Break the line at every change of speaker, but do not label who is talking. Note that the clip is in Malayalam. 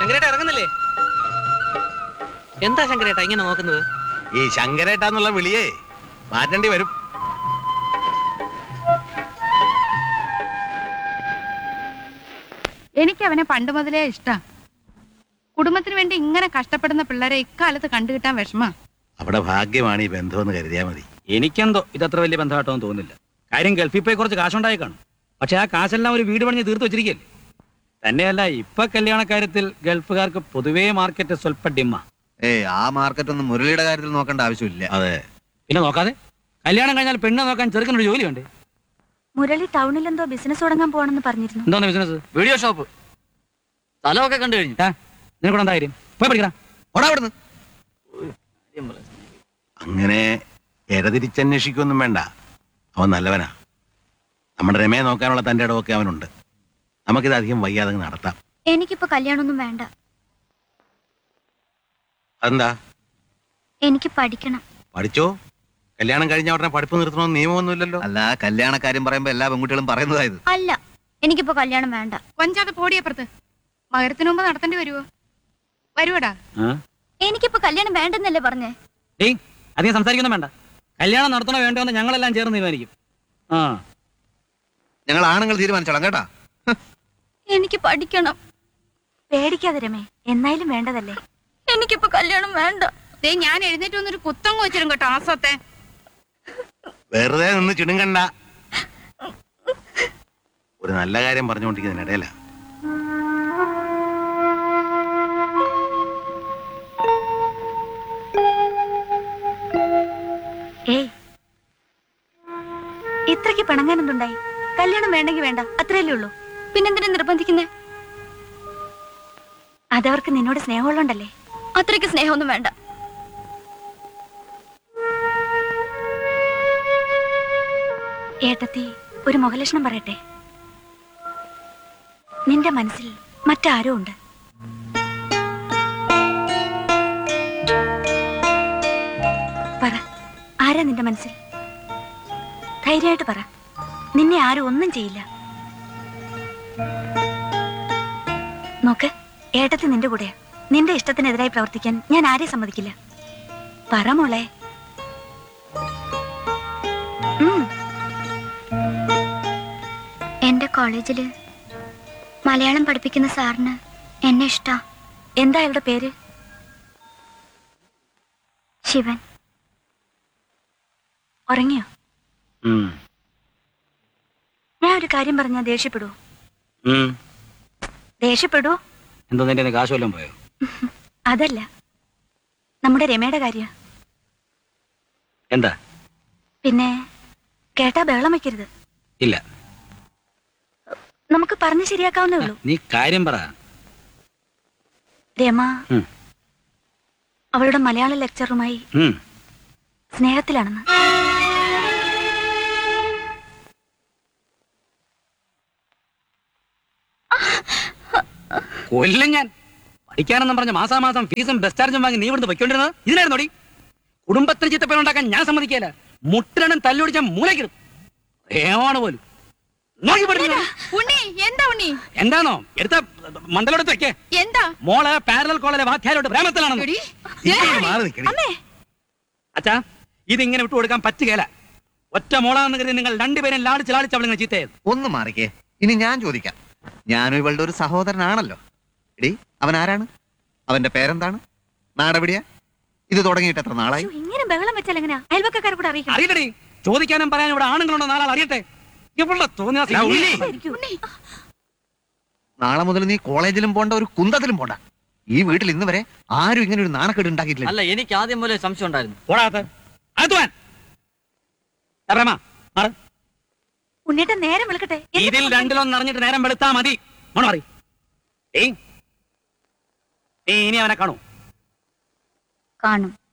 ശങ്കരേട്ട ഇറങ്ങുന്നില്ലേ എന്താ ശങ്കരേട്ട ഇങ്ങനെ നോക്കുന്നത്
ഈ ശങ്കരേട്ടാന്നുള്ള വിളിയേ മാറ്റേണ്ടി വരും
എനിക്ക് അവനെ പണ്ട് മുതലേ ഇഷ്ടാ കുടുംബത്തിന് വേണ്ടി ഇങ്ങനെ കഷ്ടപ്പെടുന്ന പിള്ളേരെ ഇക്കാലത്ത് കണ്ടുകിട്ടാൻ വിഷമാ
അവിടെ ഭാഗ്യമാണ് ഈ ബന്ധമെന്ന് കരുതിയാ മതി
എനിക്കെന്തോ ഇതത്ര വലിയ ബന്ധമായിട്ടൊന്നും തോന്നുന്നില്ല കാര്യം ഗൾഫിൽ പോയി കുറച്ച് കാശുണ്ടായി കാണും പക്ഷെ ആ കാശെല്ലാം ഒരു വീട് പണിഞ്ഞ് തീർത്ത് വെച്ചിരിക്കല്ലേ തന്നെയല്ല ഇപ്പൊ കല്യാണക്കാര്യത്തിൽ ഗൾഫുകാർക്ക് പൊതുവേ മാർക്കറ്റ് സ്വല്പ ഡിമ്മ
ഏയ് ആ മാർക്കറ്റ് ഒന്നും മുരളിയുടെ കാര്യത്തിൽ നോക്കേണ്ട ആവശ്യമില്ല
അതെ
പിന്നെ നോക്കാതെ കല്യാണം കഴിഞ്ഞാൽ പെണ്ണ് നോക്കാൻ ചെറുക്കനൊരു ജോലി വേണ്ടേ
മുരളി ടൗണിൽ എന്തോ ബിസിനസ് തുടങ്ങാൻ പോകണമെന്ന് പറഞ്ഞിരുന്നു
എന്താണ് ബിസിനസ്
വീഡിയോ ഷോപ്പ് സ്ഥലമൊക്കെ കണ്ടു കഴിഞ്ഞു
നിനക്കൂടെ എന്താ കാര്യം പോയി പഠിക്കണം
ഓടാ അവിടുന്ന്
അങ്ങനെ ഇരതിരിച്ചന്വേഷിക്കൊന്നും വേണ്ട അവൻ നല്ലവനാ നമ്മുടെ രമയെ നോക്കാനുള്ള തന്റെ ഇടമൊക്കെ അവനുണ്ട് നമുക്കിത് അധികം വയ്യാതെ അങ്ങ് നടത്താം
എനിക്കിപ്പോ കല്യാണമൊന്നും വേണ്ട
അതെന്താ
എനിക്ക് പഠിക്കണം
പഠിച്ചോ കല്യാണം കഴിഞ്ഞ ഉടനെ പഠിപ്പ് നിർത്തണമെന്ന് നിയമമൊന്നുമില്ലല്ലോ
അല്ല കല്യാണക്കാര്യം പറയുമ്പോ എല്ലാ പെൺകുട്ടികളും പറയുന്നതായത്
അല്ല എനിക്കിപ്പോ കല്യാണം വേണ്ട
കൊഞ്ചാതെ പോടിയപ്പുറത്ത് മകരത്തിന് മുമ്പ് നടത്തേണ്ടി വരുവോ വരുവടാ
എനിക്കിപ്പോ കല്യാണം വേണ്ടെന്നല്ലേ പറഞ്ഞേ
ഏയ് അധികം സംസാരിക്കൊന്നും വേണ്ട കല്യാണം നടത്തണോ വേണ്ടോ എന്ന് ഞങ്ങളെല്ലാം ചേർന്ന് തീരുമാനിക്കും ആ
ഞങ്ങൾ ആണുങ്ങൾ തീരുമാനിച്ചോളാം കേട്ടാ
എനിക്ക് പഠിക്കണം പേടിക്കാതെ രമേ എന്നായാലും വേണ്ടതല്ലേ എനിക്കിപ്പോ കല്യാണം വേണ്ട
ദേ ഞാൻ എഴുന്നേറ്റ് വന്നൊരു കുത്തങ്ങ് വെച്ചിരും കേട്ടോ ആസത്തെ
വെറുതെ നിന്ന് ചിടുങ്കണ്ട ഒരു നല്ല കാര്യം പറഞ്ഞുകൊണ്ടിരിക്കുന്നതിനിടയില
ഏയ് ഇത്രയ്ക്ക് പിണങ്ങാൻ എന്തുണ്ടായി കല്യാണം വേണ്ടെങ്കിൽ വേണ്ട അത്രയല്ലേ ഉള്ളൂ പിന്നെന്തിനാ നിർബന്ധിക്കുന്നേ അതവർക്ക് നിന്നോട് സ്നേഹമുള്ളണ്ടല്ലേ അത്രയ്ക്ക് സ്നേഹമൊന്നും വേണ്ട ഏട്ടത്തി ഒരു മുഖലക്ഷണം പറയട്ടെ നിന്റെ മനസ്സിൽ മറ്റാരോ ഉണ്ട് പറ ആരാ നിന്റെ മനസ്സിൽ ധൈര്യമായിട്ട് പറ നിന്നെ ആരും ഒന്നും ചെയ്യില്ല നോക്ക് ഏട്ടത്തി നിന്റെ കൂടെയാ നിന്റെ ഇഷ്ടത്തിനെതിരായി പ്രവർത്തിക്കാൻ ഞാൻ ആരെയും സമ്മതിക്കില്ല പറ മോളെ ഉം. എന്റെ കോളേജില് മലയാളം പഠിപ്പിക്കുന്ന സാറിന് എന്നെ ഇഷ്ടാ എന്താ അയാളുടെ പേര് ശിവൻ ഉറങ്ങിയോ
ഉം.
ഞാൻ ഒരു കാര്യം പറഞ്ഞാൽ ദേഷ്യപ്പെടൂ
ഉം.
ദേഷ്യപ്പെടൂ
എന്തോ നിന്റെ കാശ് വല്ലതും പോയോ
അതല്ല നമ്മുടെ രമയുടെ കാര്യ
എന്താ
പിന്നെ കേട്ടാ ബഹളം വെക്കരുത്
ഇല്ല
നമുക്ക് പറഞ്ഞ് ശരിയാക്കാവുന്നേ ഉള്ളൂ
നീ കാര്യം പറ
രമ
ഉം.
അവളുടെ മലയാള ലെക്ചറുമായി
ഉം.
സ്നേഹത്തിലാണെന്ന്
കൊല്ലും ഞാൻ പഠിക്കാനെന്നും പറഞ്ഞ മാസാമാസം ഫീസും ബസ് ചാർജും വാങ്ങി നീ ഇവിടുന്ന് വെക്കൊണ്ടിരുന്നത് ഇതിനായിരുന്നോടി കുടുംബത്തിന് ചിത്തപ്പേരുണ്ടാക്കാൻ ഞാൻ സമ്മതിക്കല മുട്ടനും തല്ലുപിടിച്ച മൂലക്കിടും ഏമാണ് പോലും നോക്കി പഠിക്കുന്നു
ഉണ്ണി എന്താ ഉണ്ണി
എന്താണോ എടുത്ത മണ്ഡലമെടുത്ത് വെക്കേ
എന്താ
മോള് പാരലൽ കോളേജിലെ വാധ്യാരോട് പ്രേമത്തിലാണെന്ന്
എടി,
മാറി നിൽക്കണേ
അച്ഛാ ഇതിങ്ങനെ വിട്ടു കൊടുക്കാൻ പറ്റുകയില്ല ഒറ്റ മോളാന്ന് കരുതി നിങ്ങൾ രണ്ടുപേരും ലാടിച്ച് ലാടിച്ച് അവളിങ്ങനെ ചീത്തയത്
ഒന്ന് മാറിക്കേ ഇനി ഞാൻ ചോദിക്കാം ഞാനും ഇവളുടെ ഒരു സഹോദരനാണല്ലോ എടി അവൻ ആരാണ് അവന്റെ പേരെന്താണ് നാടെവിടെയാ ഇത് തുടങ്ങിയിട്ട് എത്ര നാളായി
അയ്യോ, ഇങ്ങനെ ബഹളം വെച്ചാൽ എങ്ങനെയാ അയൽവക്കാരെ കൂടെ അറിയിക്കണം
അറിയട്ടെടി ചോദിക്കാനും പറയാനും ഇവിടെ ആണുങ്ങളുണ്ടോ നാളെ അറിയട്ടെ ഇവളുടെ തോന്നിയ
ആയിരിക്കും.
നാളെ മുതൽ നീ കോളേജിലും പോണ്ട ഒരു കുന്തത്തിലും പോണ്ട ഈ വീട്ടിൽ ഇന്ന് വരെ ആരും ഇങ്ങനെ ഒരു നാണക്കേട് ഉണ്ടാക്കിയിട്ടില്ല
അല്ല എനിക്ക് ആദ്യം പോലെ സംശയം ഉണ്ടായിരുന്നു
പോടാത്ത അകത്തുവാൻ പ്രേമ മാറ്
ഉണ്ണിയേട്ടൻ നേരം വിളിക്കട്ടെ
ഇതിൽ രണ്ടിലൊന്നും അറിഞ്ഞിട്ട് നേരം വെളുത്താ മതി മോണ മാറി ഏയ് നീ ഇനി അവനെ കാണൂ
കാണും